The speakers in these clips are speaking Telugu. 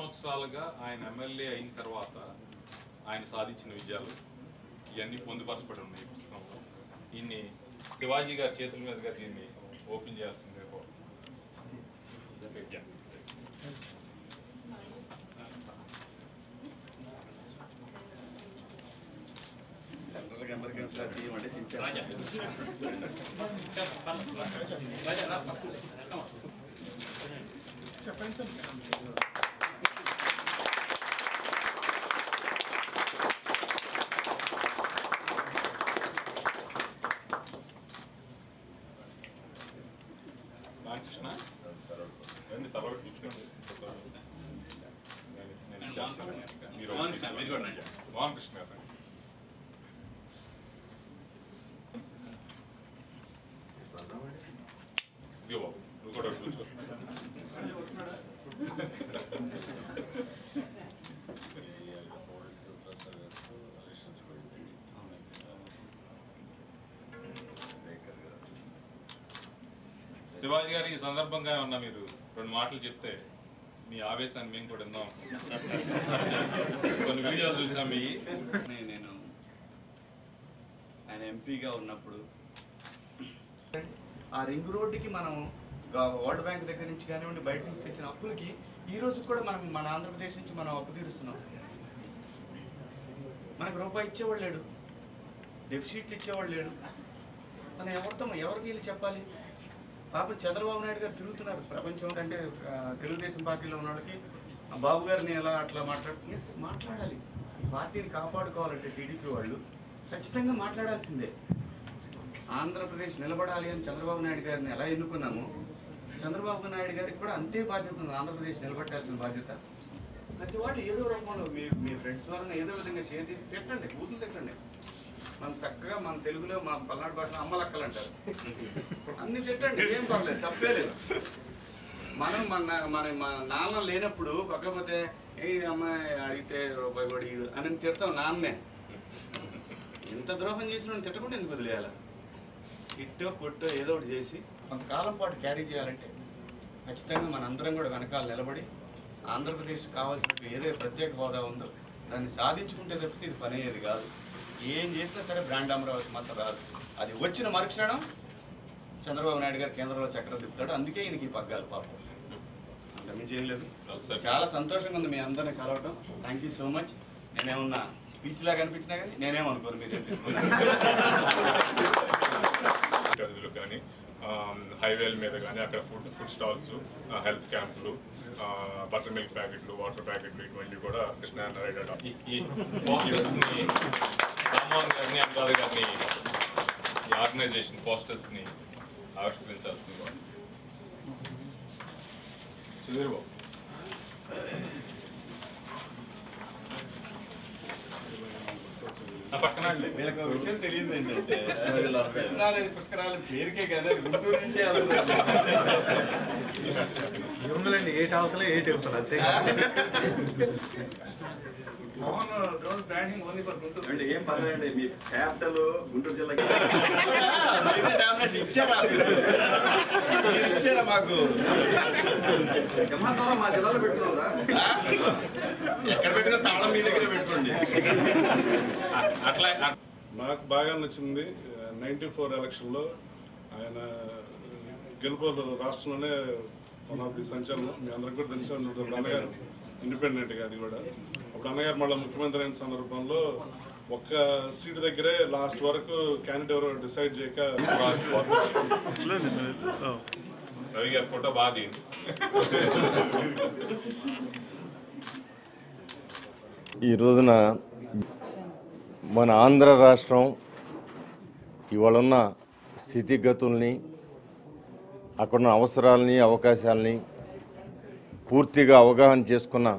సంవత్సరాలుగా ఆయన ఎమ్మెల్యే అయిన తర్వాత ఆయన సాధించిన విజయాలు ఇవన్నీ పొందుపరచబడి ఉన్నాయి ఈ పుస్తకంలో దీన్ని శివాజీ గారి చేతుల మీదుగా దీన్ని ఓపెన్ చేయాల్సిందే రామకృష్ణ రండి తర్వాత కూర్చోండి నేను- నేను ఇచ్చేస్తాను. మీరు మోహన్ కృష్ణ, మీరు కూడా రండి. మోహన్ కృష్ణ గారు రండి. ఇదిగో బాబు నువ్వు కూడా కూర్చో శివాజీ గారు ఈ సందర్భంగా ఏమన్నా మీరు రెండు మాటలు చెప్తే మీ ఆవేశాన్ని మేము కూడా విందాం కొన్ని వీడియోలు చూసాం మీ నే- నేను ఆయన ఎంపీగా ఉన్నప్పుడు ఆ రింగ్ రోడ్డుకి మనం గా- వరల్డ్ బ్యాంక్ దగ్గర నుంచి కానివ్వండి బయట నుంచి తెచ్చిన అప్పులకి ఈ రోజు కూడా మనం మన ఆంధ్రప్రదేశ్ నుంచి మనం అప్పు తీరుస్తున్నాం మనకు రూపాయి ఇచ్చేవాడు లేడు డెఫిసిట్లు ఇచ్చేవాడు లేడు మనం ఎవరితో ఎవరికి వీళ్ళు చెప్పాలి పాపం చంద్రబాబు నాయుడు గారు తిరుగుతున్నారు ప్రపంచం అంటే ఆ, తెలుగుదేశం పార్టీలో ఉన్న వాళ్ళకి ఆ బాబు గారిని ఎలా అట్లా మాట్లాడు ఎస్ మాట్లాడాలి ఈ పార్టీని కాపాడుకోవాలంటే టీడీపీ వాళ్ళు ఖచ్చితంగా మాట్లాడాల్సిందే ఆంధ్రప్రదేశ్ నిలబడాలి అని చంద్రబాబు నాయుడు గారిని ఎలా ఎన్నుకున్నామో చంద్రబాబు నాయుడు గారికి కూడా అంతే బాధ్యత ఉంది ఆంధ్రప్రదేశ్ నిలబెట్టాల్సిన బాధ్యత ప్రతి వాళ్ళు ఏదో రకంలో మీ మీ ఫ్రెండ్స్ ద్వారా ఏదో విధంగా షేర్ చేసి తిట్టండి కూతురు తిట్టండి మనం చక్కగా మన తెలుగులో మా పల్నాడు భాషలో అమ్మలక్కలు అంటారు అన్ని తిట్టండి ఏం పర్లేదు తప్పే లేదు మనం మన నా- మన మన నాన్న లేనప్పుడు పక్కపోతే ఏ అమ్మాయి అడిగితే రూపాయి కూడా ఇయ్యడు అని తిడతాం నాన్నే ఎంత ద్రోహం చేసిన తిట్టకుండా ఎందుకు వదిలేయాలి ఇట్టో కొట్టో ఏదో ఒకటి చేసి కొంతకాలం పాటు క్యారీ చేయాలంటే ఖచ్చితంగా మన అందరం కూడా వెనకాల నిలబడి ఆంధ్రప్రదేశ్ కావాల్సిన ఏదో ప్రత్యేక హోదా ఉందో దాన్ని సాధించుకుంటే తప్పితే ఇది పని అయ్యేది కాదు ఏం చేసినా సరే బ్రాండ్ అమరావతి మాత్రం రాదు అది వచ్చిన మరుక్షణం చంద్రబాబు నాయుడు గారు కేంద్రంలో చక్రం తిప్పుతాడు అందుకే ఈయనకి ఈ పగ్గాలు పాపం అంతమించి ఏం లేదు చాలా సంతోషంగా ఉంది మీ అందరిని కలవటం థ్యాంక్ యూ సో మచ్ నేనేమన్నా స్పీచ్ లాగా అనిపించినా కానీ నేనేమనుకోను మీరు గదులు కానీ హైవేల మీద కానీ అక్కడ ఫుడ్ ఫుడ్ స్టాల్స్ హెల్త్ క్యాంపులు బటర్ మిల్క్ ప్యాకెట్లు వాటర్ ప్యాకెట్లు ఇటువంటివి కూడా కృష్ణారాయణ ఈ ఈ పోస్టర్స్ని రామ్మోహన్ గారిని అనురాధ గారిని ఈ ఆర్గనైజేషన్ పోస్టర్స్ని ఆవిష్కరించాల్సింది వాళ్ళు సుధీర్ బాబు నా పక్కన అండి వీళ్ళకి ఒక విషయం తెలియదు ఏంటంటే కృష్ణానది పుష్కరాలు పేరుకే కదా గుంటూరు నుంచే ఏముందండి ఏటి అవతల ఏటి అవతల అంతే అంటే ఏం పర్లేదండి మీ క్యాపిటల్ గుంటూరు జిల్లాకి ఇచ్చారా మీరు? మీరు ఇచ్చారా మాకు సింహాచలం మా జిల్లాలో పెట్టుకున్నాం సార్ ఆ? ఎక్కడ పెట్టినా తాళం మీ దగ్గర పెట్టుకోండి అట్లా నాకు బాగా నచ్చింది నైన్టీ ఫోర్ ఎలక్షన్లో ఆయన గెలుపు రాష్ట్రంలోనే వన్ ఆఫ్ ది సంచలనం మీ అందరికి కూడా తెలిసి ఉంటుంది అప్పుడు అన్నగారు ఇండిపెండెంట్గా అది కూడా అప్పుడు అన్నగారు మళ్ళీ ముఖ్యమంత్రి అయిన సందర్భంలో ఒక్క సీటు దగ్గరే లాస్ట్ వరకు క్యాండిడేట్ ఎవరో డిసైడ్ చేయక రవి గారి ఫోటో బాగా తీయండి ఈ రోజున మన ఆంధ్ర రాష్ట్రం ఇవాళ ఉన్న స్థితిగతుల్ని అక్కడున్న అవసరాలని అవకాశాలని పూర్తిగా అవగాహన చేసుకున్న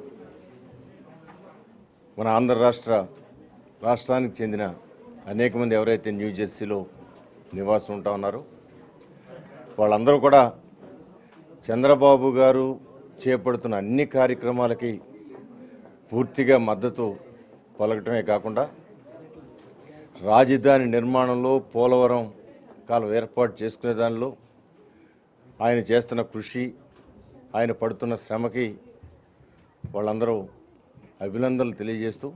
మన ఆంధ్ర రాష్ట్ర రాష్ట్రానికి చెందిన అనేక మంది ఎవరైతే న్యూ జెర్సీలో నివాసం ఉంటా ఉన్నారో వాళ్ళందరూ కూడా చంద్రబాబు గారు చేపడుతున్న అన్ని కార్యక్రమాలకి పూర్తిగా మద్దతు పలకటమే కాకుండా రాజధాని నిర్మాణంలో పోలవరం కాలం ఏర్పాటు చేసుకునే దానిలో ఆయన చేస్తున్న కృషి ఆయన పడుతున్న శ్రమకి వాళ్ళందరూ అభినందనలు తెలియజేస్తూ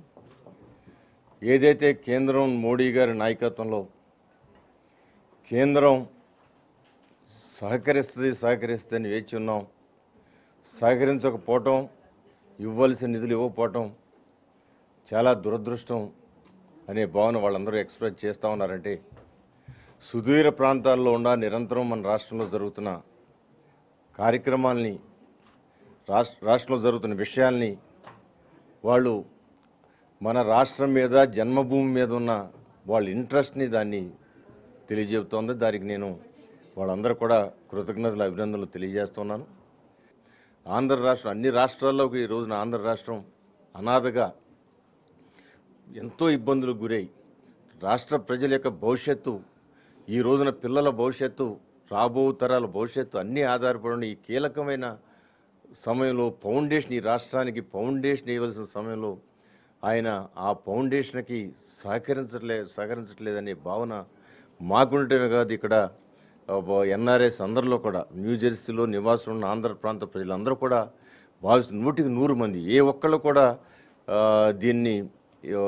ఏదైతే కేంద్రం మోడీ గారి నాయకత్వంలో కేంద్రం సహకరిస్తుంది సహకరిస్తుందని వేచి ఉన్నాం సహకరించకపోవటం ఇవ్వాల్సిన నిధులు ఇవ్వకపోవటం చాలా దురదృష్టం అనే భావన వాళ్ళందరూ ఎక్స్ప్రెస్ చేస్తూ ఉన్నారంటే సుదూర ప్రాంతాల్లో ఉన్న నిరంతరం మన రాష్ట్రంలో జరుగుతున్న కార్యక్రమాల్ని రాష్ట్ర రాష్ట్రంలో జరుగుతున్న విషయాల్ని వాళ్ళు మన రాష్ట్రం మీద జన్మభూమి మీద ఉన్న వాళ్ళ ఇంట్రెస్ట్ని దాన్ని తెలియజెబుతోంది దానికి నేను వాళ్ళందరూ కూడా కృతజ్ఞతలు అభినందనలు తెలియజేస్తున్నాను ఆంధ్ర రాష్ట్రం అన్ని రాష్ట్రాల్లోకి ఈ రోజున ఆంధ్ర రాష్ట్రం అనాథగా ఎంతో ఇబ్బందులకు గురై రాష్ట్ర ప్రజల యొక్క భవిష్యత్తు ఈ రోజున పిల్లల భవిష్యత్తు రాబో తరాల భవిష్యత్తు అన్నీ ఆధారపడి ఉన్న ఈ కీలకమైన సమయంలో ఫౌండేషన్ ఈ రాష్ట్రానికి ఫౌండేషన్ ఇవ్వాల్సిన సమయంలో ఆయన ఆ ఫౌండేషన్కి సహకరించట్లే సహకరించట్లేదనే భావన మాకుండటమే కాదు ఇక్కడ ఎన్ఆర్ఎస్ అందరిలో కూడా న్యూ జెర్సీలో నివాసం ఉన్న ఆంధ్ర ప్రాంత ప్రజలందరూ కూడా భావిస్తు నూటికి నూరు మంది ఏ ఒక్కళ్ళు కూడా ఆ, దీన్ని ఆ,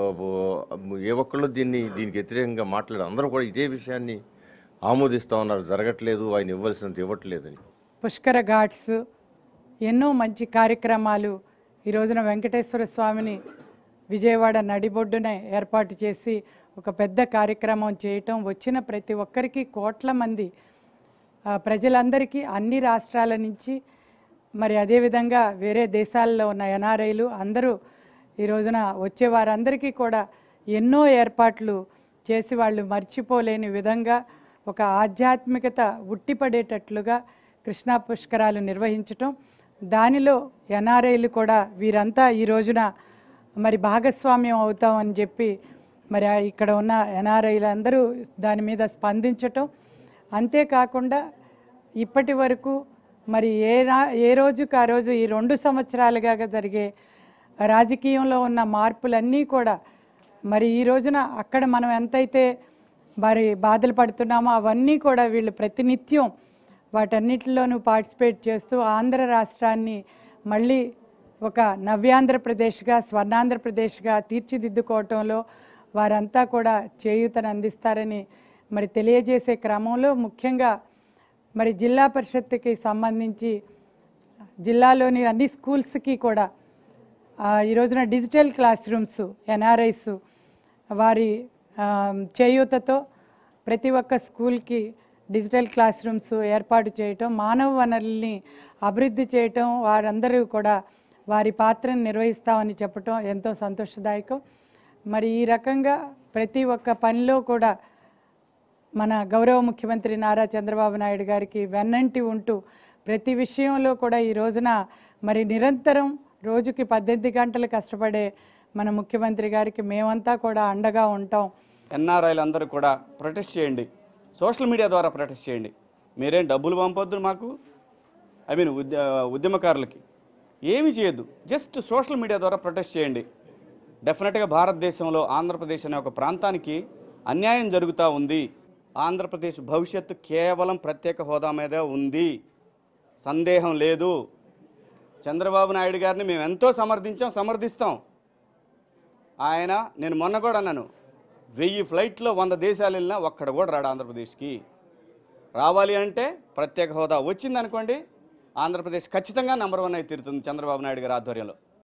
ఏ ఒక్కళ్ళు దీన్ని దీనికి వ్యతిరేకంగా మాట్లాడారు అందరూ కూడా ఇదే విషయాన్ని ఆమోదిస్తూ ఉన్నారు జరగట్లేదు ఆయన ఇవ్వాల్సినంత ఇవ్వట్లేదని పుష్కర ఘాట్స్ ఎన్నో మంచి కార్యక్రమాలు ఈ రోజున వెంకటేశ్వర స్వామిని విజయవాడ నడిబొడ్డున ఏర్పాటు చేసి ఒక పెద్ద కార్యక్రమం చేయటం వచ్చిన ప్రతి ఒక్కరికి కోట్ల మంది ఆ, ప్రజలందరికీ అన్ని రాష్ట్రాల నుంచి మరి అదేవిధంగా వేరే దేశాల్లో ఉన్న ఎన్ఆర్ఐలు అందరూ ఈ రోజున వచ్చే వారందరికీ కూడా ఎన్నో ఏర్పాట్లు చేసి వాళ్ళు మర్చిపోలేని విధంగా ఒక ఆధ్యాత్మికత ఉట్టిపడేటట్లుగా కృష్ణా పుష్కరాలు నిర్వహించటం దానిలో ఎన్ఆర్ఐలు కూడా వీరంతా ఈ రోజున మరి భాగస్వామ్యం అవుతామని చెప్పి మరి ఆ ఇక్కడ ఉన్న ఎన్ఆర్ఐలు అందరూ దాని మీద స్పందించటం అంతేకాకుండా ఇప్పటి వరకు మరి ఏ రా ఏ రోజుకు ఆ రోజు ఈ రెండు సంవత్సరాలుగా జరిగే రాజకీయంలో ఉన్న మార్పులన్నీ కూడా మరి ఈ రోజున అక్కడ మనం ఎంతైతే మరి బాధలు పడుతున్నామో అవన్నీ కూడా వీళ్ళు ప్రతినిత్యం వాటన్నిటిలోనూ పార్టిసిపేట్ చేస్తూ ఆంధ్ర రాష్ట్రాన్ని మళ్ళీ ఒక నవ్యాంధ్రప్రదేశ్గా స్వర్ణాంధ్రప్రదేశ్గా తీర్చిదిద్దుకోవటంలో వారంతా కూడా చేయూతను అందిస్తారని మరి తెలియజేసే క్రమంలో ముఖ్యంగా మరి జిల్లా పరిషత్కి సంబంధించి జిల్లాలోని అన్ని స్కూల్స్కి కూడా ఆ, ఈ రోజున డిజిటల్ క్లాస్ రూమ్స్ ఎన్ఆర్ఐస్ వారి ఆ, చేయూతతో ప్రతి ఒక్క స్కూల్కి డిజిటల్ క్లాస్ రూమ్స్ ఏర్పాటు చేయటం మానవ వనరుల్ని అభివృద్ధి చేయటం వారందరూ కూడా వారి పాత్రను నిర్వహిస్తామని చెప్పటం ఎంతో సంతోషదాయకం మరి ఈ రకంగా ప్రతి ఒక్క పనిలో కూడా మన గౌరవ ముఖ్యమంత్రి నారా చంద్రబాబు నాయుడు గారికి వెన్నంటి ఉంటూ ప్రతి విషయంలో కూడా ఈ రోజున మరి నిరంతరం రోజుకి పద్దెనిమిది గంటలు కష్టపడే మన ముఖ్యమంత్రి గారికి మేమంతా కూడా అండగా ఉంటాం ఎన్ఆర్ఐలు అందరూ కూడా ప్రొటెస్ట్ చేయండి సోషల్ మీడియా ద్వారా ప్రొటెస్ట్ చేయండి మీరేం డబ్బులు పంపొద్దు మాకు ఐ మీన్ ఉద్య ఉద్యమకారులకి ఏమీ చేయొద్దు జస్ట్ సోషల్ మీడియా ద్వారా ప్రొటెస్ట్ చేయండి డెఫినెట్గా భారతదేశంలో ఆంధ్రప్రదేశ్ అనే ఒక ప్రాంతానికి అన్యాయం జరుగుతూ ఉంది ఆంధ్రప్రదేశ్ భవిష్యత్తు కేవలం ప్రత్యేక హోదా మీదే ఉంది సందేహం లేదు చంద్రబాబు నాయుడు గారిని మేము ఎంతో సమర్థించాం సమర్థిస్తాం ఆయన నేను మొన్న కూడా అన్నాను వెయ్యి ఫ్లైట్లో వంద దేశాలు వెళ్ళినా ఒక్కడ కూడా రాడు ఆంధ్రప్రదేశ్కి రావాలి అంటే ప్రత్యేక హోదా వచ్చిందనుకోండి ఆంధ్రప్రదేశ్ ఖచ్చితంగా నెంబర్ వన్ అయితే తీరుతుంది చంద్రబాబు నాయుడు గారి ఆధ్వర్యంలో